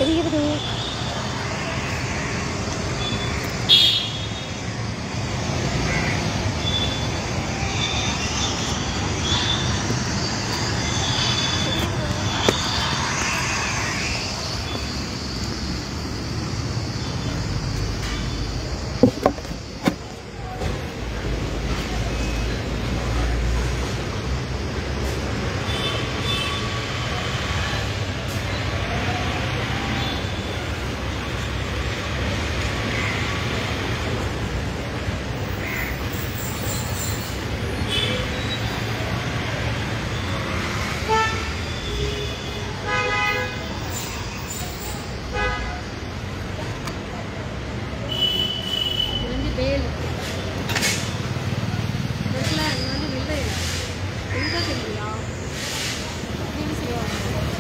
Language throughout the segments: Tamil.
தெரியுது இது வந்து வேல் இருக்குல்ல, இது வந்து வெள்ளை இலை. எங்க தெரியலையா? அப்படின்னு சொல்லுவாங்க.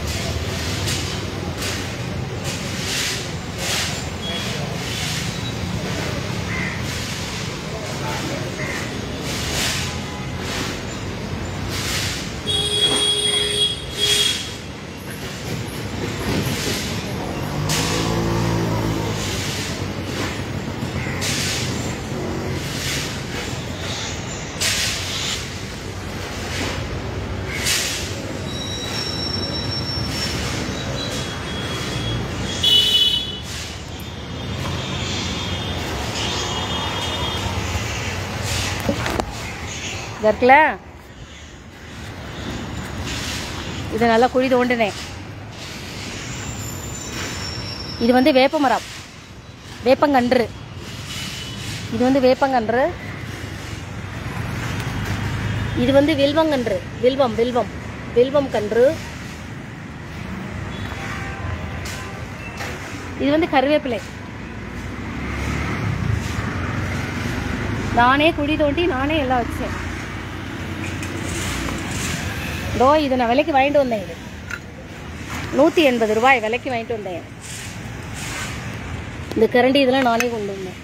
இது இருக்குல்ல இது நல்லா குழி தோண்டினேன் இது வந்து வேப்ப மரம் வேப்பங்கன்று இது வந்து வேப்பங்கன்று இது வந்து வில்வங்கன்று வில்வம் வில்வம் வில்வம் கன்று இது வந்து கருவேப்பிலை நானே குழி தோண்டி நானே எல்லாம் வச்சேன் இதோ இது நான் விலைக்கு வாங்கிட்டு வந்தேன் இது நூற்றி எண்பது ரூபாய் விலைக்கு வாங்கிட்டு வந்தேன் இந்த கரண்டி இதெல்லாம் நானே கொண்டு வந்தேன்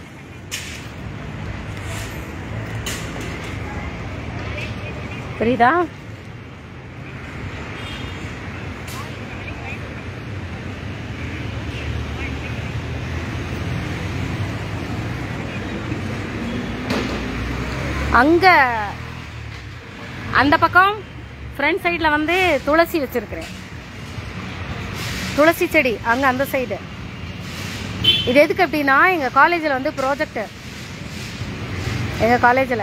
புரியுதா அங்க அந்த பக்கம் ஃப்ரண்ட் சைடில் வந்து துளசி வச்சிருக்கிறேன் துளசி செடி அங்கே அந்த சைடு இது எதுக்கு அப்படின்னா எங்கள் காலேஜில் வந்து ப்ராஜெக்ட் எங்கள் காலேஜில்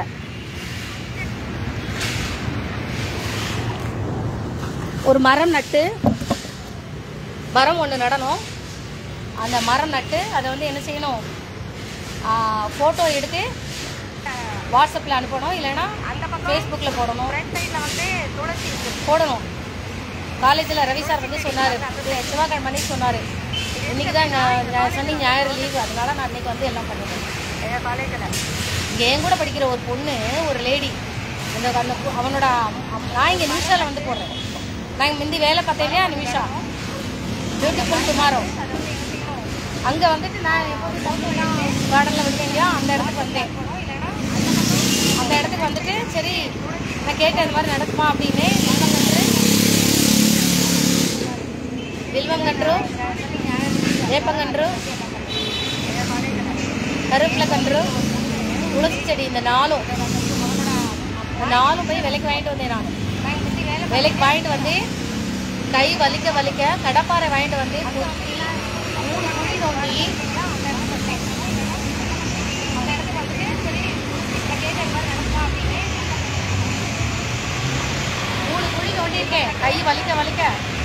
ஒரு மரம் நட்டு மரம் ஒன்று நடணும் அந்த மரம் நட்டு அதை வந்து என்ன செய்யணும் ஃபோட்டோ எடுத்து வாட்ஸ்அப்பில் அனுப்பணும் இல்லைன்னா ஃபேஸ்புக்கில் போடணும் போடணும் காலேஜில் ரவி சார் வந்து சொன்னார் செவ்வாய்க்கிழமை அன்னைக்கு சொன்னார் இன்னைக்கு தான் நான் நான் சனி ஞாயிறு லீவு அதனால நான் இன்னைக்கு வந்து எல்லாம் பண்ணிட்டேன் எங்கள் காலேஜில் இங்கே என் கூட படிக்கிற ஒரு பொண்ணு ஒரு லேடி அந்த அந்த பொ- அவனோட அம்- அம்- நான் இங்கே நிமிஷாவில் வந்து போடுறேன் நான் இங்க முந்தி வேலை பார்த்தேன் இல்லையா நிமிஷா பியூட்டிஃபுல் டுமாரோ அங்கே வந்துட்டு நான் கார்டனில் விட்டேன் இல்லையா அந்த இடத்துக்கு வந்தேன் அந்த இடத்துக்கு வந்துட்டு சரி நான் கேட்டேன் இந்த மாதிரி நடக்குமா அப்படின்னு வில்வங்கன்று வேப்பங்கன்று கருவேப்பிலை கன்று துளசி செடி இந்த நாலும் இந்த நாலும் போய் விலைக்கு வாங்கிட்டு வந்தேன் நான் விலைக்கு வாங்கிட்டு வந்து கை வலிக்க வலிக்க கடப்பாரை வாங்கிட்டு வந்து குத்தி, மூணு குழி தோண்டி மூணு குழி தோண்டியிருக்கேன் கை வலிக்க வலிக்க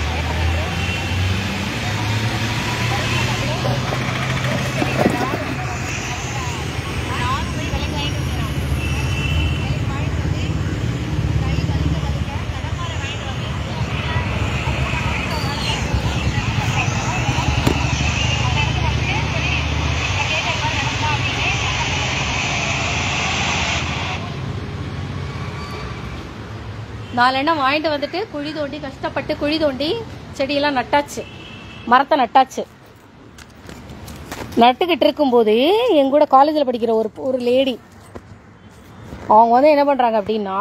நாலெண்ணம் வாங்கிட்டு வந்துட்டு குழி தோண்டி கஷ்டப்பட்டு குழி தோண்டி செடியெல்லாம் நட்டாச்சு மரத்தை நட்டாச்சு நட்டுக்கிட்டு இருக்கும்போது என் கூட காலேஜில் படிக்கிற ஒரு ஒரு லேடி அவங்க வந்து என்ன பண்ணுறாங்க அப்படின்னா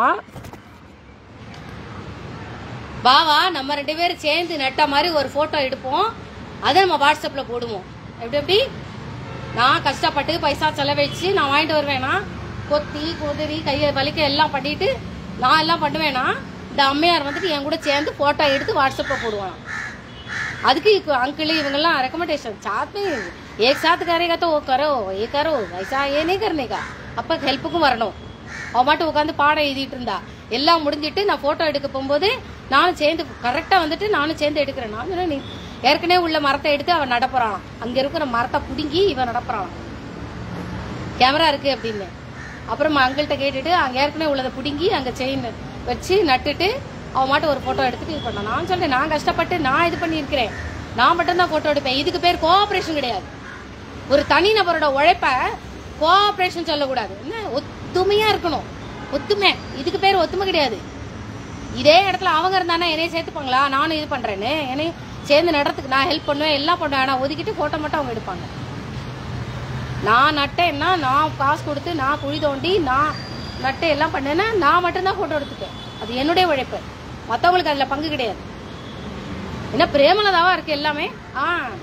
வா வா நம்ம ரெண்டு பேரும் சேர்ந்து நட்ட மாதிரி ஒரு ஃபோட்டோ எடுப்போம் அதை நம்ம வாட்ஸ்அப்பில் போடுவோம் எப்படி எப்படி நான் கஷ்டப்பட்டு பைசா செலவழிச்சு நான் வாங்கிட்டு வருவேனா கொத்தி குதிரி கையை வலிக்க எல்லாம் பண்ணிட்டு நான் எல்லாம் பண்ணுவேனா இந்த அம்மையார் வந்துட்டு என் கூட சேர்ந்து ஃபோட்டோ எடுத்து வாட்ஸ்அப்பில் போடுவான் அதுக்கு अंकल इवंगला रिकमेंडेशन साथ में एक साथ करेगा तो वो करो ये करो ऐसा ये नहीं करने का அப்போ ஹெல்ப்புக்கும் வரணும் அவ மட்டும் உட்காந்து பாடம் எழுதிட்டு இருந்தா எல்லாம் முடிஞ்சிட்டு நான் ஃபோட்டோ எடுக்க போகும்போது நானும் சேர்ந்து கரெக்டாக வந்துட்டு நானும் சேர்ந்து எடுக்கிறேன் நான் சொன்னேன், நீ ஏற்கனவே உள்ள மரத்தை எடுத்து அவன் நடப்புறான் அங்கே இருக்கிற மரத்தை பிடுங்கி இவன் நடப்புறான் கேமரா இருக்கு அப்படின்னு அப்புறம் அங்கிள்கிட்ட கேட்டுட்டு அங்கே ஏற்கனவே உள்ளதை பிடுங்கி அங்கே செயின் வச்சு நட்டுட்டு அவன் மாட்டு ஒரு ஃபோட்டோ எடுத்துட்டு இது பண்ணான் நான் சொல்றேன் நான் கஷ்டப்பட்டு நான் இது பண்ணியிருக்கிறேன் நான் மட்டும்தான் ஃபோட்டோ எடுப்பேன் இதுக்கு பேர் கோஆப்ரேஷன் கிடையாது ஒரு தனிநபரோட உழைப்ப கோஆப்ரேஷன் சொல்லக்கூடாது என்ன ஒத்துமையா இருக்கணும் ஒத்துமை இதுக்கு பேர் ஒத்துமை கிடையாது இதே இடத்துல அவங்க இருந்தானா என்னைய சேர்த்துப்பாங்களா நானும் இது பண்றேன்னு என்னையும் சேர்ந்து நடத்துக்கு நான் ஹெல்ப் பண்ணுவேன் எல்லாம் பண்ணுவேன் ஆனால் ஒதுக்கிட்டு ஃபோட்டோ மட்டும் அவங்க எடுப்பாங்க நான் நட்டேன்னா நான் காசு கொடுத்து நான் குழி தோண்டி நான் நட்டு எல்லாம் பண்ணேன்னா நான் மட்டும்தான் ஃபோட்டோ எடுத்துப்பேன் அது என்னுடைய உழைப்பு மற்றவங்களுக்கு அதில் பங்கு கிடையாது என்ன பிரேமலதாவா இருக்கு எல்லாமே ஆ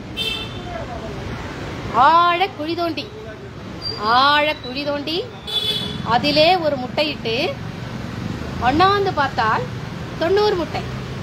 ஆழ குழி தோண்டி ஆழ குழி தோண்டி அதிலே ஒரு முட்டையிட்டு ஒண்ணாந்து பார்த்தால் தொண்ணூறு முட்டை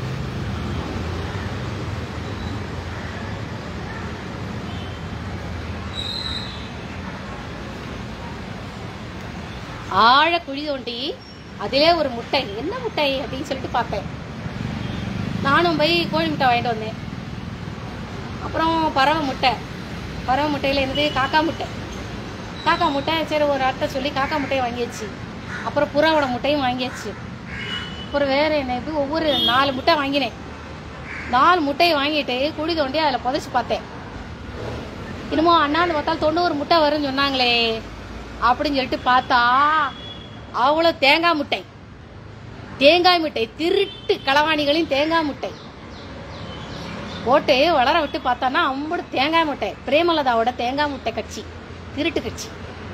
ஆழ குழி தோண்டி அதிலே ஒரு முட்டை என்ன முட்டை அப்படின்னு சொல்லிட்டு பார்த்தேன் நானும் போய் கோழி முட்டை வாங்கிட்டு வந்தேன் அப்புறம் பறவை முட்டை பறவை முட்டையில் என்னது காக்கா முட்டை காக்கா முட்டை சரி ஒரு அட்டை சொல்லி காக்கா முட்டையை வாங்கியாச்சு அப்புறம் புறாவோட முட்டையும் வாங்கியாச்சு அப்புறம் வேறு என்ன இது ஒவ்வொரு நாலு முட்டை வாங்கினேன் நாலு முட்டையை வாங்கிட்டு குழி தோண்டி அதில் புதைச்சி பார்த்தேன் இன்னமும் அண்ணாந்து பார்த்தால் தொண்ணூறு முட்டை வரும்னு சொன்னாங்களே அப்படின்னு சொல்லிட்டு பார்த்தா அவ்வளோ தேங்காய் முட்டை தேங்காய் முட்டை திருட்டு களவாணிகளின் தேங்காய் முட்டை போட்டு வளர விட்டு பார்த்தானா அம்புடு தேங்காய் முட்டை பிரேமலதாவோட தேங்காய் முட்டை கட்சி திருட்டு கட்சி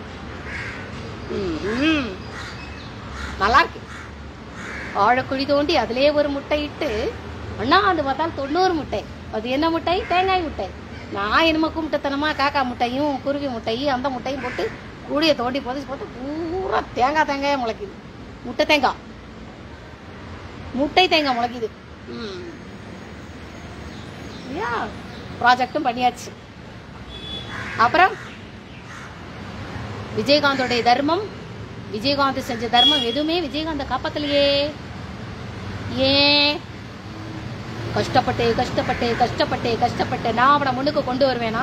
ம்ம். நல்லா இருக்கு ஆழக்குழி தோண்டி அதிலே ஒரு முட்டை இட்டு அண்ணா அது பார்த்தால் தொண்ணூறு முட்டை அது என்ன முட்டை தேங்காய் முட்டை நான் என்னமோ கும்பிட்டத்தனமா காக்கா முட்டையும் குருவி முட்டையும் அந்த முட்டையும் போட்டு கூடிய தோண்டி புதைச்சி போட்டு பூரா தேங்காய் தேங்காயே முளைக்குது முட்டை தேங்காய் முட்டை தேங்காய் முளைக்குது ம். யா ப்ராஜெக்டும் பண்ணியாச்சு அப்புறம் விஜயகாந்தோடைய தர்மம் விஜயகாந்த் செஞ்ச தர்மம் எதுவுமே விஜயகாந்த காப்பாத்தலையே ஏன் கஷ்டப்பட்டு கஷ்டப்பட்டு கஷ்டப்பட்டு கஷ்டப்பட்டு நான் அவனை முன்னுக்கு கொண்டு வருவேனா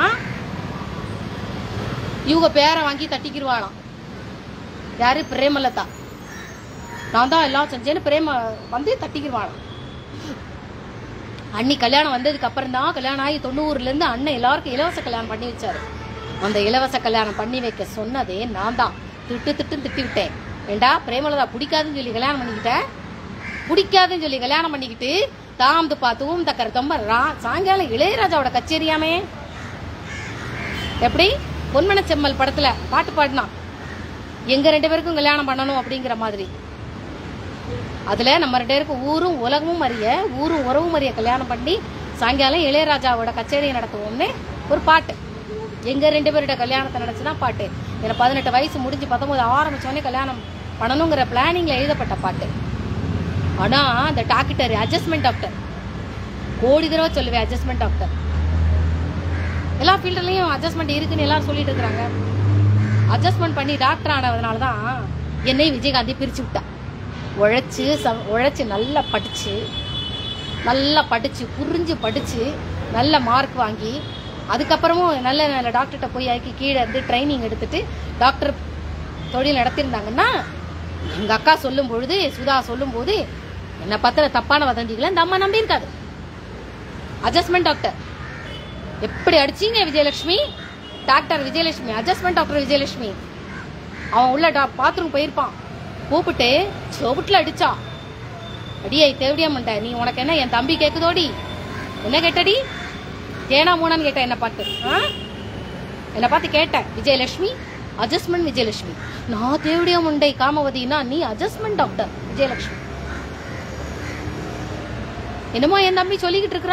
இவங்க பேரை வாங்கி தட்டிக்கிருவாளாம் யாரு பிரேமலதா நான் தான் எல்லாம் செஞ்சேன்னு பிரேம வந்து தட்டிக்கிருவாளாம் அண்ணி கல்யாணம் வந்ததுக்கு அப்புறம் தான் கல்யாணம் ஆகி தொண்ணூறுல இருந்து அண்ணன் எல்லாருக்கும் இலவச கல்யாணம் பண்ணி வச்சாரு அந்த இலவச கல்யாணம் பண்ணி வைக்க சொன்னதே நான் தான் திட்டு திட்டு திட்டி விட்டேன் ஏண்டா பிரேமலதா பிடிக்காதுன்னு சொல்லி கல்யாணம் பண்ணிக்கிட்டேன் பிடிக்காதுன்னு சொல்லி கல்யாணம் பண்ணிக்கிட்டு தாம் துப்பா தூம் தக்கர் தொம்ப ரா சாயங்காலம் இளையராஜாவோட கச்சேரியாமே எப்படி பொன்மன செம்மல் படத்துல பாட்டு பாடினான் எங்க ரெண்டு பேருக்கும் கல்யாணம் பண்ணணும் அப்படிங்கிற மாதிரி அதுல நம்ம ரெண்டு பேருக்கும் ஊரும் உலகமும் அறிய ஊரும் உறவும் அறிய கல்யாணம் பண்ணி சாயங்காலம் இளையராஜாவோட கச்சேரியை நடத்துவோம்னு ஒரு பாட்டு எங்க ரெண்டு பேரோட கல்யாணத்தை நினைச்சுதான் பாட்டு எனக்கு பதினெட்டு வயசு முடிஞ்சு பத்தொன்பது ஆரம்பிச்சோடனே கல்யாணம் பண்ணணுங்கிற பிளானிங்ல எழுதப்பட்ட பாட்டு ஆனா அந்த டாக்டர் அட்ஜஸ்ட்மெண்ட் டாக்டர் கோடி தடவை சொல்லுவேன் அட்ஜஸ்ட்மெண்ட் டாக்டர் எல்லா ஃபீல்டுலையும் அட்ஜஸ்ட்மெண்ட் இருக்குன்னு எல்லாரும் சொல்லிட்டு இருக்கிறாங்க அட்ஜஸ்ட்மெண்ட் பண்ணி டாக்டர் ஆனதுனால தான் என்னை விஜயகாந்தி பிரிச்சு விட்டா உழைச்சு ச- உழைச்சு நல்லா படிச்சு நல்லா படிச்சு புரிஞ்சு படிச்சு நல்ல மார்க் வாங்கி அதுக்கப்புறமும் நல்ல நல்ல டாக்டர்கிட்ட போய் ஆக்கி கீழே இருந்து ட்ரைனிங் எடுத்துட்டு டாக்டர் தொழில் நடத்தியிருந்தாங்கன்னா எங்க அக்கா சொல்லும் பொழுது சுதா சொல்லும் போது என்னை பத்திர தப்பான வதந்திகளை இந்த அம்மா நம்பி இருக்காது அட்ஜஸ்ட்மெண்ட் டாக்டர் எப்படி அடிச்சீங்க Vijayalakshmi doctor Vijayalakshmi adjustment doctor Vijayalakshmi அவன் உள்ள டா பாத்ரூம் போயிருப்பான் கூப்பிட்டு சொவுட்டில் அடிச்சா அடியை தேவடியா மண்ட நீ உனக்கு என்ன என் தம்பி கேக்குதோடி என்ன கேட்டடி தேனா மூணான்னு கேட்ட என்ன பார்த்து ஆ என்னை பார்த்து கேட்டேன் விஜயலட்சுமி அட்ஜஸ்ட்மெண்ட் விஜயலட்சுமி நான் தேவடியா முண்டை காமவதினா நீ அட்ஜஸ்ட்மெண்ட் டாக்டர் விஜயலட்சுமி என்னமோ என் தம்பி சொல்லிக்கிட்டு இருக்கிறான்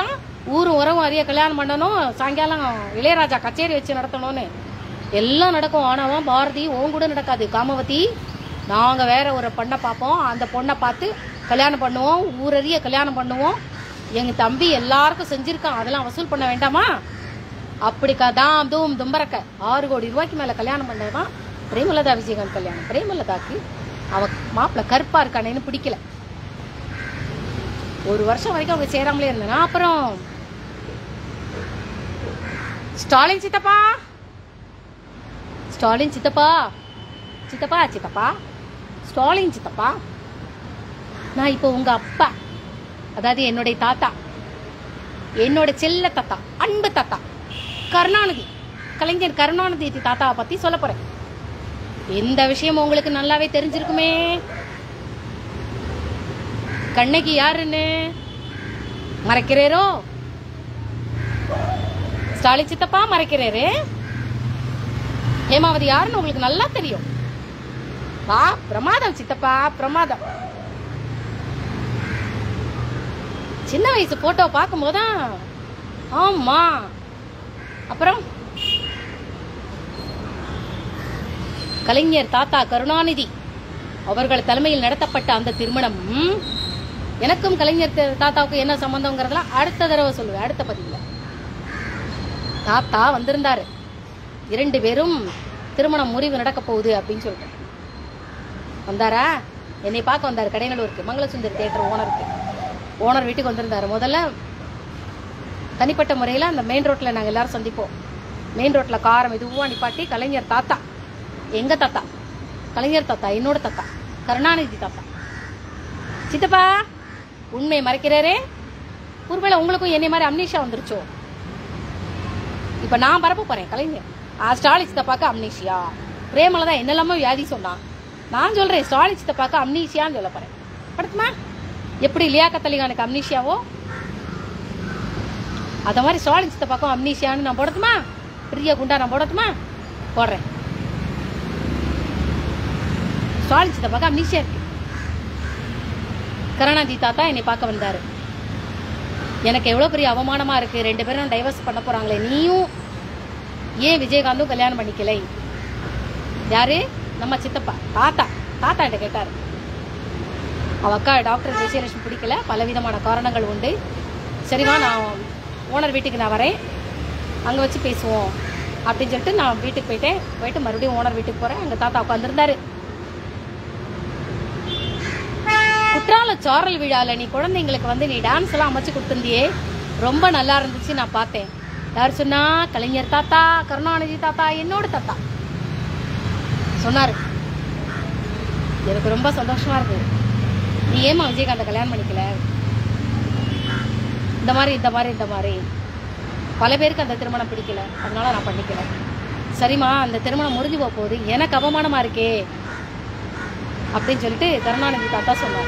ஊரும் உறவும் அறிய கல்யாணம் பண்ணணும் சாயங்காலம் இளையராஜா கச்சேரி வச்சு நடத்தணும்னு எல்லாம் நடக்கும் ஆனாவும் பாரதி உன் கூட நடக்காது காமவதி நாங்கள் வேற ஒரு பொண்ணை பார்ப்போம் அந்த பொண்ணை பார்த்து கல்யாணம் பண்ணுவோம் ஊரறிய கல்யாணம் பண்ணுவோம் எங்கள் தம்பி எல்லாருக்கும் செஞ்சிருக்கான் அதெல்லாம் வசூல் பண்ண வேண்டாமா அப்படி கதாம் தூம் தும்பரக்க ஆறு கோடி ரூபாய்க்கு மேலே கல்யாணம் பண்ணதான் பிரேமலதா விஜயகாந்த் கல்யாணம் பிரேமலதாக்கு அவ மாப்பிள்ள கருப்பா இருக்கானேன்னு பிடிக்கல ஒரு வருஷம் வரைக்கும் அவங்க சேராமலே இருந்தானா அப்புறம் ஸ்டாலின் சித்தப்பா ஸ்டாலின் சித்தப்பா சித்தப்பா சித்தப்பா ஸ்டாலின் சித்தப்பா நான் இப்போ உங்க அப்பா அதாவது என்னுடைய தாத்தா என்னோட செல்ல தாத்தா அன்பு தாத்தா கருணாநிதி கலைஞர் கருணாநிதி தாத்தாவை பத்தி சொல்ல போறேன் எந்த விஷயம் உங்களுக்கு நல்லாவே தெரிஞ்சிருக்குமே கண்ணகி யாருன்னு மறைக்கிறேரோ ஸ்டாலின் சித்தப்பா மறைக்கிறாரு ஹேமாவதி யாருன்னு உங்களுக்கு நல்லா தெரியும் வா பிரமாதம் சித்தப்பா பிரமாதம் சின்ன வயசு போட்டோ பார்க்கும் போதுதான் ஆமா அப்புறம் கலைஞர் தாத்தா கருணாநிதி அவர்கள் தலைமையில் நடத்தப்பட்ட அந்த திருமணம் எனக்கும் கலைஞர் த- தாத்தாவுக்கும் என்ன சம்பந்தங்கிறதெல்லாம் அடுத்த தடவை சொல்லுவேன் அடுத்த பதிவுல தாத்தா வந்திருந்தாரு இரண்டு பேரும் திருமணம் முறிவு நடக்க போகுது அப்படின்னு சொல்லிட்டு வந்தாரா என்னை பார்க்க வந்தாரு கடைநல்லூருக்கு மங்களசுந்தரி தேட்டர் ஓனருக்கு ஓனர் வீட்டுக்கு வந்திருந்தாரு முதல்ல தனிப்பட்ட முறையில் அந்த மெயின் ரோட்டில் நாங்கள் எல்லாரும் சந்திப்போம் மெயின் ரோட்டில் காரை மெதுவாக நிப்பாட்டி கலைஞர் தாத்தா எங்க தாத்தா கலைஞர் தாத்தா என்னோட தாத்தா கருணாநிதி தாத்தா சித்தப்பா உண்மையை மறைக்கிறாரே ஒருவேளை உங்களுக்கும் என்னை மாதிரி அம்னீஷா வந்துருச்சோ இப்ப நான் பரப்ப போறேன் கலைஞர் ஆ, ஸ்டாலின் சித்தப்பாக்கு அம்னீஷியா பிரேமல தான் என்னெல்லாமோ வியாதி சொன்னான் நான் சொல்றேன் ஸ்டாலின் சித்தப்பாக்கு அம்னீஷியான்னு சொல்ல போறேன் படுத்துமா எப்படி லியாக்கத் அலிகானுக்கு அம்னீஷியாவோ அத மாதிரி ஸ்டாலின் சித்தப்பாக்கும் அம்னீஷியான்னு நான் போடட்டுமா பெரிய குண்டா நான் போடட்டுமா போடுறேன் ஸ்டாலின் சித்தப்பாக்கு அம்னீஷியா இருக்கு கருணாநிதி தாத்தா என்னை பார்க்க வந்தாரு எனக்கு எவ்வளோ பெரிய அவமானமா இருக்கு ரெண்டு பேரும் டைவர்ஸ் பண்ண போறாங்களே நீயும் ஏன் விஜயகாந்தும் கல்யாணம் பண்ணிக்கலை யாரு நம்ம சித்தப்பா தாத்தா தாத்தா என்கிட்ட கேட்டாரு அவ அக்கா டாக்டர் விஜயலட்சுமி பிடிக்கல பலவிதமான காரணங்கள் உண்டு சரிம்மா நான் ஓனர் வீட்டுக்கு நான் வரேன் அங்கே வச்சு பேசுவோம் அப்படின்னு சொல்லிட்டு நான் வீட்டுக்கு போயிட்டேன் போயிட்டு மறுபடியும் ஓனர் வீட்டுக்கு போகிறேன் அங்கே தாத்தா உட்காந்துருந்தாரு குற்றால சாரல் விழால நீ குழந்தைங்களுக்கு வந்து நீ டான்ஸ் எல்லாம் அமைச்சு கொடுத்துருந்தியே ரொம்ப நல்லா இருந்துச்சு நான் பார்த்தேன் யார் சொன்னா கலைஞர் தாத்தா கருணாநிதி தாத்தா என்னோட தாத்தா சொன்னாரு எனக்கு ரொம்ப சந்தோஷமா இருக்கு நீ ஏமா விஜயகாந்த கல்யாணம் பண்ணிக்கல இந்த மாதிரி இந்த மாதிரி இந்த மாதிரி பல பேருக்கு அந்த திருமணம் பிடிக்கல அதனால நான் பண்ணிக்கல சரிம்மா அந்த திருமணம் முறிஞ்சு போக போகுது எனக்கு அவமானமா இருக்கே அப்படின்னு சொல்லிட்டு கருணாநிதி தாத்தா சொன்னார்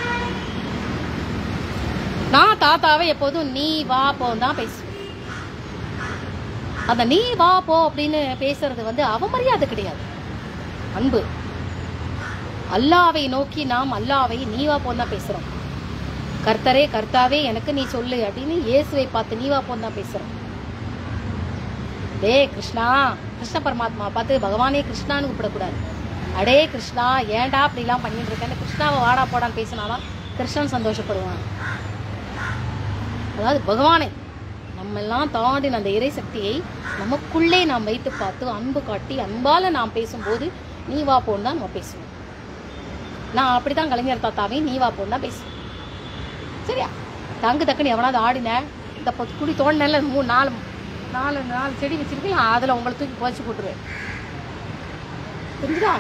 நான் தாத்தாவை எப்போதும் நீ வா போன்னு தான் பேசுவேன் அந்த நீ வா போ அப்படின்னு பேசுறது வந்து அவமரியாதை கிடையாது அன்பு அல்லாவை நோக்கி நாம் அல்லாவை நீ வா போன்னு தான் பேசுறோம் கர்த்தரே கர்த்தாவே எனக்கு நீ சொல்லு அப்படின்னு இயேசுவை பார்த்து நீ வா போன்னு தான் பேசுறோம் டே கிருஷ்ணா கிருஷ்ண பரமாத்மா பார்த்து பகவானே கிருஷ்ணான்னு கூப்பிடக்கூடாது அடே கிருஷ்ணா ஏன்டா அப்படிலாம் பண்ணிட்டு இருக்கேன்னு கிருஷ்ணாவை வாடா போடான்னு பேசினாலும் கிருஷ்ணன் சந்தோஷப்படுவான் அதாவது பகவானை நம்ம எல்லாம் தாண்டின அந்த இறை சக்தியை நமக்குள்ளே நாம் வைத்து பார்த்து அன்பு காட்டி அன்பால நாம் பேசும்போது நீ வா போன்னு தான் நம்ம பேசுவோம் நான் அப்படிதான் கலைஞர் தாத்தாவே நீ வா போன்னு தான் பேசுவேன் சரியா தங்கு தக்குன்னு எவனாவது ஆடின இந்த பொ- குடி தோண்டினல மூணு நாலு நாலு நாலு செடி வச்சிருக்கேன் அதில் உங்களை தூக்கி புதைச்சி போட்டுருவேன் புரிஞ்சுதா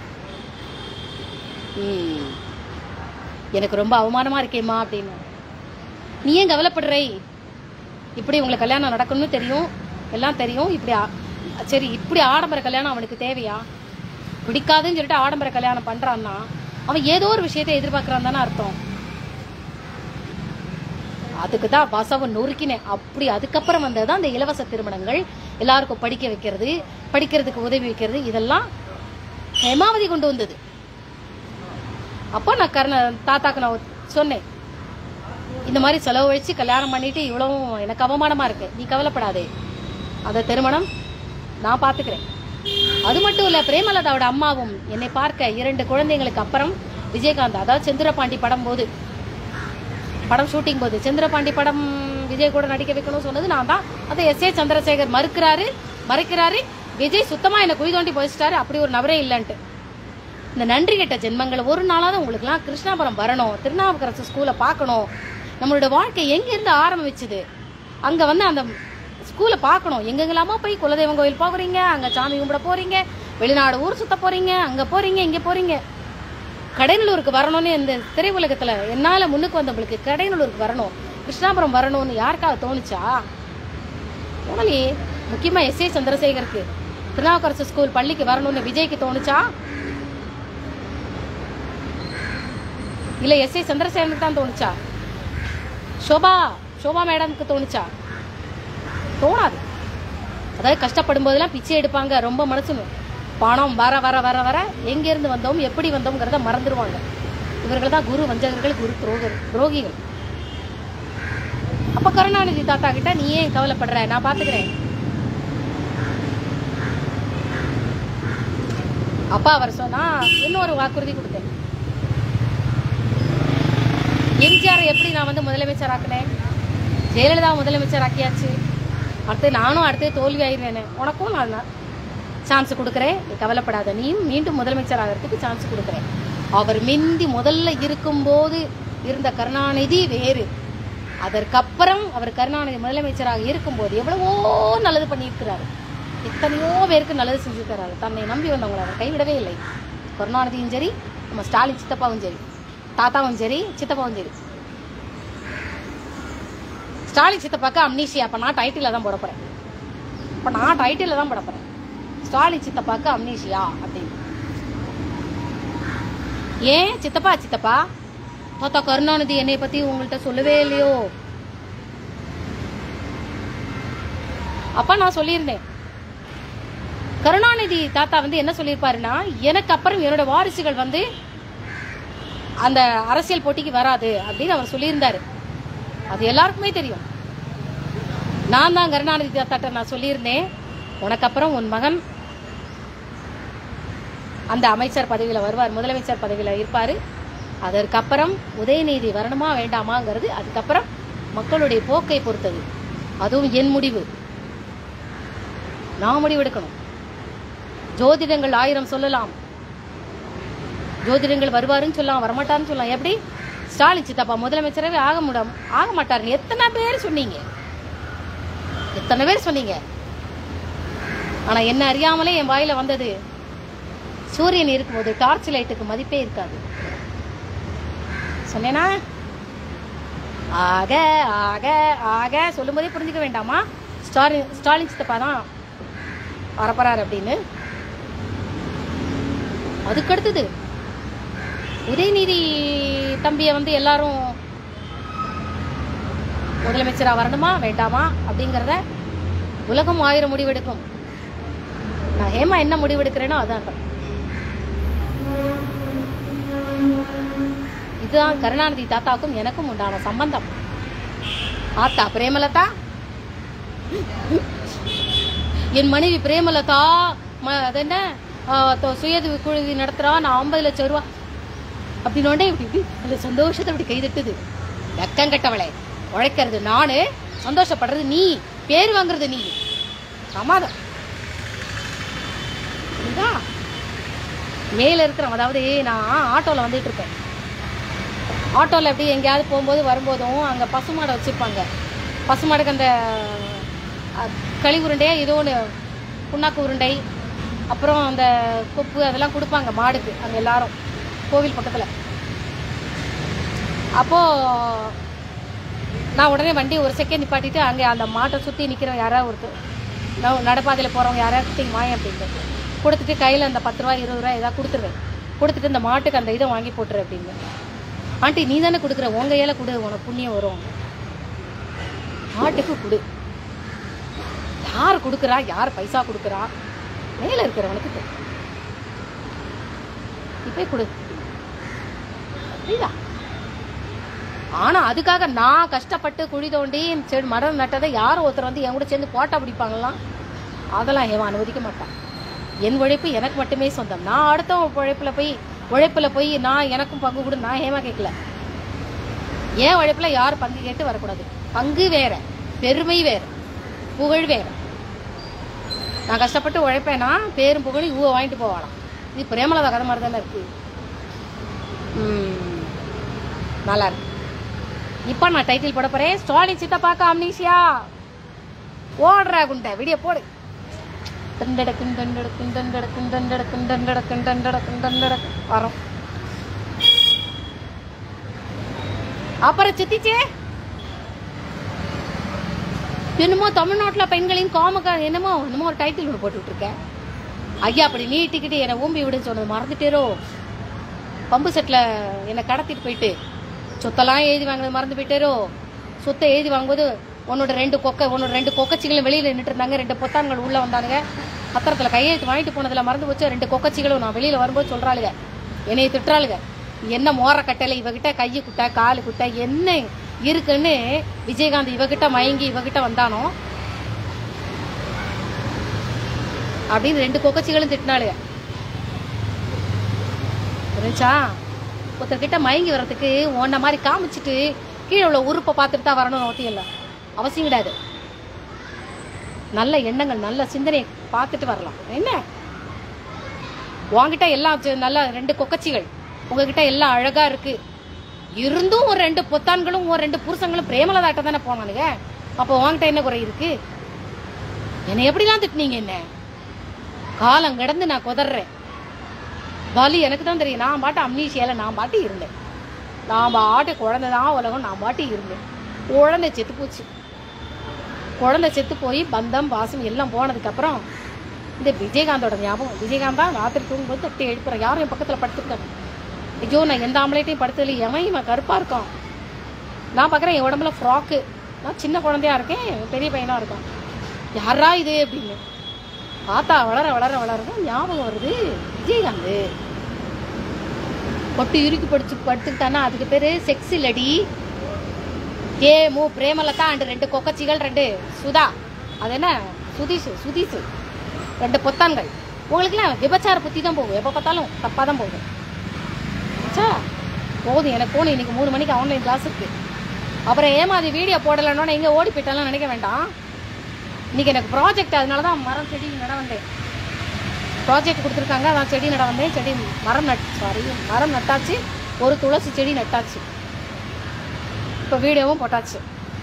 ம். எனக்கு ரொம்ப அவமானமா இருக்கேம்மா அப்படின்னு நீ ஏன் கவலைப்படுறை இப்படி உங்களுக்கு கல்யாணம் நடக்கணும்னு தெரியும் எல்லாம் தெரியும் இப்படி ஆ- சரி இப்படி ஆடம்பர கல்யாணம் அவனுக்கு தேவையா பிடிக்காதுன்னு சொல்லிட்டு ஆடம்பர கல்யாணம் பண்றான்னா அவன் ஏதோ ஒரு விஷயத்தை எதிர்பார்க்கறான் தானே அர்த்தம் அதுக்கு தான் வசவு நொறுக்கினேன் அப்படி அதுக்கப்புறம் வந்ததுதான் இந்த இலவச திருமணங்கள் எல்லாருக்கும் படிக்க வைக்கிறது படிக்கிறதுக்கு உதவி வைக்கிறது இதெல்லாம் ஹேமாவதி கொண்டு வந்தது அப்போ நான் கர்ண தாத்தாக்கு நான் சொன்னேன் இந்த மாதிரி செலவழிச்சு கல்யாணம் பண்ணிட்டு இவ்வளவும் எனக்கு அவமானமா இருக்கு நீ கவலைப்படாதே அந்த திருமணம் நான் பார்த்துக்கிறேன் அது மட்டும் இல்ல பிரேமலதாவோட அம்மாவும் என்னை பார்க்க இரண்டு குழந்தைங்களுக்கு அப்புறம் விஜயகாந்த் அதாவது செந்திரபாண்டி படம் போது படம் ஷூட்டிங் போது செந்திரபாண்டி படம் விஜய் கூட நடிக்க வைக்கணும்னு சொன்னது நான் தான் அதை எஸ் ஏ சந்திரசேகர் மறுக்கிறாரு மறைக்கிறாரு விஜய் சுத்தமா என்னை குழி தோண்டி போயிச்சிட்டாரு அப்படி ஒரு நபரே இல்லைன்ட்டு இந்த நன்றி கெட்ட ஜென்மங்கள் ஒரு நாளாவது உங்களுக்குலாம் கிருஷ்ணாபுரம் வரணும் திருநாவுக்கரசு ஸ்கூலை பார்க்கணும் நம்மளோட வாழ்க்கை எங்கேருந்து ஆரம்பிச்சுது அங்கே வந்து அந்த ஸ்கூலை பார்க்கணும் எங்கெங்கெல்லாமோ போய் குலதெய்வம் கோயில் போகிறீங்க அங்கே சாமி கும்பிட போகிறீங்க வெளிநாடு ஊர் சுத்த போகிறீங்க அங்கே போகிறீங்க இங்கே போகிறீங்க கடைநல்லூருக்கு வரணும்னு இந்த திரையுலகத்தில் என்னால் முன்னுக்கு வந்தவங்களுக்கு கடைநல்லூருக்கு வரணும் கிருஷ்ணாபுரம் வரணும்னு யாருக்காவது தோணுச்சா தோணலையே முக்கியமாக எஸ் ஏ சந்திரசேகருக்கு திருநாவுக்கரசு ஸ்கூல் பள்ளிக்கு வரணும்னு விஜய்க்கு தோணுச்சா இல்ல எஸ் ஐ சந்திரசேகருக்கு தான் தோணுச்சா சோபா சோபா மேடம்க்கு தோணுச்சா தோணாது அதாவது கஷ்டப்படும் போதெல்லாம் பிச்சை எடுப்பாங்க ரொம்ப மனசு பணம் வர வர வர வர எங்கேருந்து வந்தோம் எப்படி வந்தோம்ங்கிறத மறந்துடுவாங்க இவர்கள் தான் குரு வஞ்சகர்கள் குரு துரோகர் துரோகிகள் அப்ப கருணாநிதி தாத்தா கிட்ட நீ ஏன் கவலைப்படுற நான் பாத்துக்கிறேன் அப்பா அவர் சொன்னா இன்னொரு வாக்குறுதி கொடுத்தேன் எம்ஜிஆர் எப்படி நான் வந்து முதலமைச்சர் ஆக்கினேன் ஜெயலலிதா முதலமைச்சர் ஆக்கியாச்சு அடுத்து நானும் அடுத்து தோல்வி ஆயிடுவேன் உனக்கும் நான் சான்ஸ் கொடுக்குறேன் நீ கவலைப்படாத நீயும் மீண்டும் முதலமைச்சர் ஆகிறதுக்கு சான்ஸ் கொடுக்குறேன் அவர் மிந்தி முதல்ல இருக்கும்போது இருந்த கருணாநிதி வேறு அதற்கப்புறம் அவர் கருணாநிதி முதலமைச்சராக இருக்கும்போது எவ்வளவோ நல்லது பண்ணியிருக்கிறாரு எத்தனையோ பேருக்கு நல்லது செஞ்சிருக்கிறாரு தன்னை நம்பி வந்தவங்களை அவர் கைவிடவே இல்லை கருணாநிதியும் சரி நம்ம ஸ்டாலின் சித்தப்பாவும் சரி தாத்தாவும் சரி சித்தப்பாவும் சரி ஸ்டாலின் சித்தப்பாக்கு அம்னீஷியா அப்ப நான் டைட்டில தான் போட போறேன் அப்ப நான் டைட்டில தான் போட போறேன் ஸ்டாலின் சித்தப்பாக்கு அம்னீஷியா அப்படின்னு ஏன் சித்தப்பா சித்தப்பா தாத்தா கருணாநிதி என்னை பத்தி உங்கள்கிட்ட சொல்லவே இல்லையோ அப்ப நான் சொல்லியிருந்தேன் கருணாநிதி தாத்தா வந்து என்ன சொல்லியிருப்பாருன்னா எனக்கு அப்புறம் என்னோட வாரிசுகள் வந்து அந்த அரசியல் போட்டிக்கு வராது அப்படின்னு அவர் சொல்லியிருந்தாரு அது எல்லாருக்குமே தெரியும் நான் தான் கருணாநிதி தாத்தாட்ட நான் சொல்லியிருந்தேன் உனக்கு அப்புறம் உன் மகன் அந்த அமைச்சர் பதவியில் வருவார் முதலமைச்சர் பதவியில் இருப்பார் அதற்கப்புறம் உதயநிதி வரணுமா வேண்டாமாங்கிறது அதுக்கப்புறம் மக்களுடைய போக்கை பொறுத்தது அதுவும் என் முடிவு நான் முடிவெடுக்கணும் ஜோதிடங்கள் ஆயிரம் சொல்லலாம் ஜோதிடங்கள் வருவாருன்னு சொல்லலாம் வரமாட்டாருன்னு சொல்லலாம் எப்படி ஸ்டாலின் சித்தப்பா முதலமைச்சரவே ஆக முடியும் ஆக மாட்டாருன்னு எத்தனை பேர் சொன்னீங்க எத்தனை பேர் சொன்னீங்க ஆனா என்ன அறியாமலே என் வாயில வந்தது சூரியன் இருக்கும்போது டார்ச் லைட்டுக்கு மதிப்பே இருக்காது சொன்னேனா ஆக ஆக ஆக சொல்லும்போதே புரிஞ்சுக்க வேண்டாமா ஸ்டாலின் ஸ்டாலின் சித்தப்பா தான் வரப்போறாரு அப்படின்னு அதுக்கு அடுத்தது உதயநிதி தம்பியை வந்து எல்லாரும் முதலமைச்சரா வரணுமா வேண்டாமா அப்படிங்கிறத உலகம் ஆயிரம் முடிவெடுக்கும் நான் ஹேமா என்ன முடிவெடுக்கிறேனோ அதான் இதுதான் கருணாநிதி தாத்தாவுக்கும் எனக்கும் உண்டான சம்பந்தம் ஆத்தா பிரேமலதா என் மனைவி பிரேமலதா ம- அது என்ன ஆ, தொ- சுயது குழுவி நடத்துறா நான் ஐம்பது லட்சம் ரூபா அப்படின்னோடனே இப்படி இப்படி அந்த சந்தோஷத்தை இப்படி கைதட்டுது வெக்கங்கட்டவளே உழைக்கிறது நானு சந்தோஷப்படுறது நீ பேர் வாங்குறது நீ சமாதம் புரியுதா மேல இருக்கிறோம் அதாவது நான் ஆட்டோல வந்துட்டு இருக்கேன் ஆட்டோல எப்படி எங்கேயாவது போகும்போது வரும்போதும் அங்க பசுமாடை வச்சிருப்பாங்க பசுமாடுக்கு அந்த அஹ், களி உருண்டையா ஏதோ ஒன்று புண்ணாக்கு உருண்டை அப்புறம் அந்த கொப்பு அதெல்லாம் கொடுப்பாங்க மாடுக்கு அங்க எல்லாரும் கோவில் பக்கத்துல அப்போ நான் உடனே வண்டி ஒரு செகண்ட் நிப்பாட்டிட்டு அங்கே அந்த மாட்டை சுற்றி நிற்கிறவங்க யாராவது ஒருத்தர் ந- நடைபாதையில் போகிறவங்க யாராவது குட்டிங்க வாங்க அப்படின்ட்டு கொடுத்துட்டு கையில் அந்த பத்து ரூபா இருபது ரூபா ஏதாவது கொடுத்துருவேன் கொடுத்துட்டு இந்த மாட்டுக்கு அந்த இதை வாங்கி போட்டுரு அப்படின்னு ஆண்டி நீ தானே கொடுக்குற உங்க கையில கொடு உனக்கு புண்ணியம் வரும் மாட்டுக்கு கொடு யார் கொடுக்குறா யார் பைசா கொடுக்குறா மேல இருக்கிறவனுக்கு கொடு. நீ போய் கொடு புரியுதா ஆனா அதுக்காக நான் கஷ்டப்பட்டு குழி தோண்டி செடி மரம் நட்டதை யாரும் ஒருத்தர் வந்து என் கூட சேர்ந்து போட்டா பிடிப்பாங்களாம் அதெல்லாம் ஏன் அனுமதிக்க மாட்டான் என் உழைப்பு எனக்கு மட்டுமே சொந்தம் நான் அடுத்தவன் உழைப்புல போய் உழைப்புல போய் நான் எனக்கும் பங்கு கொடு நான் ஏமா கேட்கல ஏன் உழைப்புல யாரும் பங்கு கேட்டு வரக்கூடாது பங்கு வேற பெருமை வேற புகழ் வேற நான் கஷ்டப்பட்டு உழைப்பேனா பேரும் புகழும் இவ வாங்கிட்டு போவாளாம் இது பிரேமலதா கதை மாதிரி தானே இருக்கு ம், நல்லா இருக்கு இப்போ நான் டைட்டில் போட போறேன் ஸ்டாலின் சித்தப்பாக்க அம்னீஷியா ஓடுறா குண்டை விடிய போடு குண்டடக்கும் குண்டடக்கும் குண்டடக்கும் குண்டடக்கும் குண்டடக்கும் குண்டடக்கும் குண்டடக்கும் வரும் அப்புறம் சித்திச்சே என்னமோ தமிழ்நாட்டில் பெண்களின் காமக என்னமோ என்னமோ ஒரு டைட்டில் ஒன்று போட்டு விட்டுருக்கேன் ஐயா அப்படி நீட்டிக்கிட்டு என்னை ஊம்பி விடுன்னு சொன்னது மறந்துட்டேரோ பம்பு செட்டில் என்னை கடத்திட்டு போயிட்டு சொத்தெல்லாம் எழுதி வாங்கினது மறந்து போயிட்டாரோ சொத்தை எழுதி வாங்கும்போது உன்னோட ரெண்டு கொக்கை உன்னோட ரெண்டு கொக்கச்சிகளும் வெளியில் நின்றுட்டு இருந்தாங்க ரெண்டு பொத்தான்கள் உள்ளே வந்தானுங்க பத்திரத்தில் கையெழுத்து வாங்கிட்டு போனதில் மறந்து போச்சு ரெண்டு கொக்கச்சிகளும் நான் வெளியில் வரும்போது சொல்கிறாளுங்க என்னைய திட்டுறாளுங்க என்ன மோர கட்டையில இவகிட்ட கையை குட்டை காலு குட்டை என்ன இருக்குன்னு விஜயகாந்த் இவகிட்ட மயங்கி இவகிட்ட வந்தானோ அப்படின்னு ரெண்டு கொக்கச்சிகளும் திட்டினாளுங்க புரிஞ்சா ஒருத்தர்கிட்ட மயங்கி வர்றதுக்கு உன்ன மாதிரி காமிச்சிட்டு கீழே உள்ள உறுப்பை பார்த்துட்டு தான் வரணும்னு அவசியம் இல்லை அவசியம் கிடையாது நல்ல எண்ணங்கள் நல்ல சிந்தனையை பார்த்துட்டு வரலாம் என்ன உங்ககிட்ட எல்லாம் ச- நல்ல ரெண்டு கொக்கச்சிகள் உங்ககிட்ட எல்லாம் அழகா இருக்கு இருந்தும் ஒரு ரெண்டு பொத்தான்களும் ஒரு ரெண்டு புருஷங்களும் பிரேமலதாட்ட தானே போனானுங்க அப்போ உங்ககிட்ட என்ன குறை இருக்கு என்னை எப்படிலாம் திட்டுனீங்க என்ன காலம் கடந்து நான் குதறேன் வலி எனக்கு தான் தெரியும் நான் பாட்டு அம்னீஷியால நான் பாட்டு இருந்தேன் நான் பாட்டு குழந்தை தான் உலகம் நான் பாட்டு இருந்தேன் குழந்தை செத்து போச்சு குழந்தை செத்து போய் பந்தம் பாசம் எல்லாம் போனதுக்கப்புறம் இந்த விஜயகாந்தோட ஞாபகம் விஜயகாந்த் தான் ராத்திரி தூங்கும்போது தட்டி எழுப்புறேன் யாரும் என் பக்கத்தில் படுத்துருக்காங்க ஐயோ நான் எந்த ஆம்பளைட்டையும் படுத்தல எவன் இவன் கருப்பாக இருக்கான் நான் பார்க்குறேன் என் உடம்புல ஃப்ராக்கு நான் சின்ன குழந்தையா இருக்கேன் பெரிய பையனாக இருக்கான் யாரா இது அப்படின்னு பார்த்தா வளர வளர வளர தான் ஞாபகம் வருது விஜயகாந்த் பொட்டு இறுக்கி படிச்சு படுத்துக்கிட்டானா அதுக்கு பேரு செக்ஸ் இல்லடி ஏ மு பிரேமலதா அண்டு ரெண்டு கொக்கச்சிகள் ரெண்டு சுதா அது என்ன சுதீஷ் சுதீஷ் ரெண்டு பொத்தான்கள் உங்களுக்குலாம் விபச்சார புத்தி தான் போகும் எப்போ பார்த்தாலும் தப்பாக தான் போகும் ஆச்சா போதும் எனக்கு போகணும் இன்னைக்கு மூணு மணிக்கு ஆன்லைன் கிளாஸ் இருக்கு அப்புறம் ஏமாதி வீடியோ போடலைன்னொன்னே எங்கே ஓடி போயிட்டாலும் நினைக்க வேண்டாம் இன்னைக்கு எனக்கு ப்ராஜெக்ட் அதனால தான் மரம் செடி நட வந்தேன் ப்ராஜெக்ட் கொடுத்துருக்காங்க அதான் செடி நட வந்தேன் செடி மரம் நட் சாரி மரம் நட்டாச்சு ஒரு துளசி செடி நட்டாச்சு இப்போ வீடியோவும் போட்டாச்சு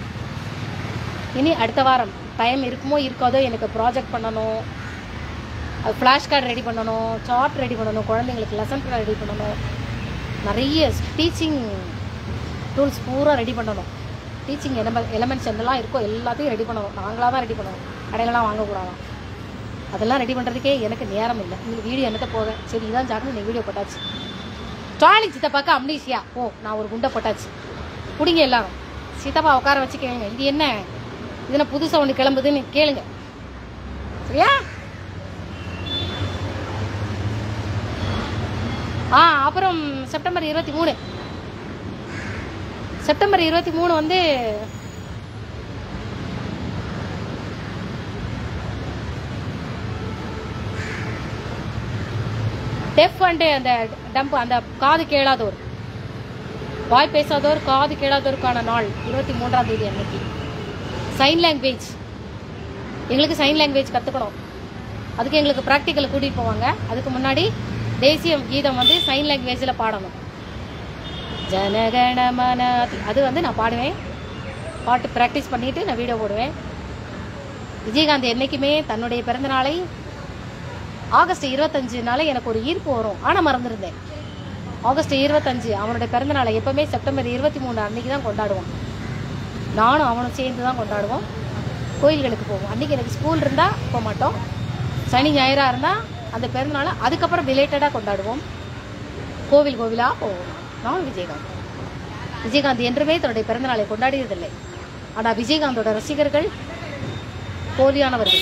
இனி அடுத்த வாரம் டைம் இருக்குமோ இருக்காதோ எனக்கு ப்ராஜெக்ட் பண்ணணும் அது ஃப்ளாஷ் கார்டு ரெடி பண்ணணும் சார்ட் ரெடி பண்ணணும் குழந்தைங்களுக்கு லெசன் பிளான் ரெடி பண்ணணும் நிறைய டீச்சிங் டூல்ஸ் பூரா ரெடி பண்ணணும் டீச்சிங் எலமெ எலமெண்ட்ஸ் என்னெல்லாம் இருக்கோ எல்லாத்தையும் ரெடி பண்ணணும் நாங்களாக தான் ரெடி பண்ணணும் கடையிலலாம் வாங்கக்கூடாதான் அதெல்லாம் ரெடி பண்ணுறதுக்கே எனக்கு நேரம் இல்லை இந்த வீடியோ என்னத்த போக சரி இதான் ஜாக்கு நீ வீடியோ போட்டாச்சு ஸ்டாலின் சித்தப்பாக்கு அம்னீஷியா ஓ நான் ஒரு குண்டை போட்டாச்சு பிடிங்க எல்லாரும் சித்தப்பா உட்கார வச்சு கேளுங்க இது என்ன இது என்ன புதுசாக ஒன்று கிளம்புதுன்னு கேளுங்க சரியா ஆ அப்புறம் செப்டம்பர் இருபத்தி மூணு செப்டம்பர் இருபத்தி மூணு வந்து டெஃப் அண்டு அந்த டம்ப் அந்த காது கேளாதோர் வாய் பேசாதோர் காது கேளாதோருக்கான நாள் இருபத்தி மூன்றாம் தேதி அன்னைக்கு சைன் லாங்குவேஜ் எங்களுக்கு சைன் லாங்குவேஜ் கற்றுக்கணும் அதுக்கு எங்களுக்கு ப்ராக்டிக்கல் கூட்டிகிட்டு போவாங்க அதுக்கு முன்னாடி தேசிய கீதம் வந்து சைன் லாங்குவேஜில் பாடணும் ஜனகணமன அது வந்து நான் பாடுவேன் பாட்டு ப்ராக்டிஸ் பண்ணிட்டு நான் வீடியோ போடுவேன் விஜயகாந்த் என்னைக்குமே தன்னுடைய பிறந்த நாளை ஆகஸ்ட் இருபத்தஞ்சுனால எனக்கு ஒரு ஈர்ப்பு வரும் ஆனால் மறந்துருந்தேன் ஆகஸ்ட் இருபத்தஞ்சு அவனுடைய பிறந்த நாளை எப்பவுமே செப்டம்பர் இருபத்தி மூணு அன்னைக்கு தான் கொண்டாடுவோம் நானும் அவனும் சேர்ந்து தான் கொண்டாடுவோம் கோயில்களுக்கு போவோம் அன்னைக்கு எனக்கு ஸ்கூல் இருந்தால் போக மாட்டோம் சனி ஞாயிறாக இருந்தால் அந்த பிறந்தநாளை அதுக்கப்புறம் ரிலேட்டடாக கொண்டாடுவோம் கோவில் கோவிலாக போவோம் நான் விஜயகாந்த் விஜயகாந்த் என்றுமே தன்னுடைய பிறந்தநாளை கொண்டாடியதில்லை ஆனால் விஜயகாந்தோட ரசிகர்கள் போலியானவர்கள்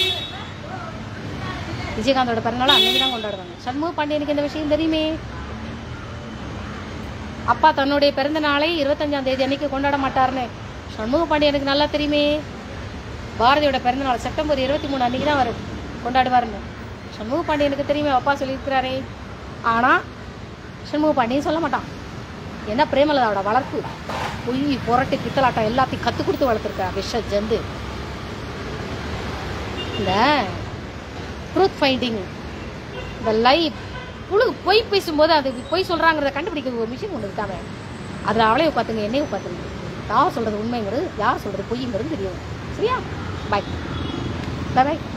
விஜயகாந்தோட பிறந்தநாளை அன்னைக்கு தான் கொண்டாடுவாங்க சண்முக பாண்டியனுக்கு இந்த விஷயம் தெரியுமே அப்பா தன்னுடைய பிறந்த நாளை இருபத்தஞ்சாம் தேதி அன்னைக்கு கொண்டாட மாட்டாருன்னு சண்முக பாண்டியனுக்கு நல்லா தெரியுமே பாரதியோட பிறந்த நாள் செப்டம்பர் இருபத்தி மூணு அன்னைக்கு தான் வரும் கொண்டாடுவாருன்னு சண்முக பாண்டியனுக்கு தெரியுமே அப்பா சொல்லியிருக்கிறாரே ஆனால் சண்முக பாண்டியன் சொல்ல மாட்டான் என்ன பிரேமலதாவோட வளர்ப்பு பொய் புரட்டு பித்தலாட்டம் எல்லாத்தையும் கற்றுக் கொடுத்து வளர்த்துருக்கா விஷ ஜந்து இந்த ட்ரூத் ஃபைண்டிங் இந்த லைவ் புழு பொய் பேசும்போது அது பொய் சொல்கிறாங்கிறத கண்டுபிடிக்கிறது ஒரு மிஷின் ஒன்று இருக்காங்க அதில் அவளையும் உட்காத்துங்க என்னையும் உட்காத்துங்க யார் சொல்கிறது உண்மைங்கிறது யார் சொல்கிறது பொய்ங்கிறது தெரியும் சரியா பாய் பாய்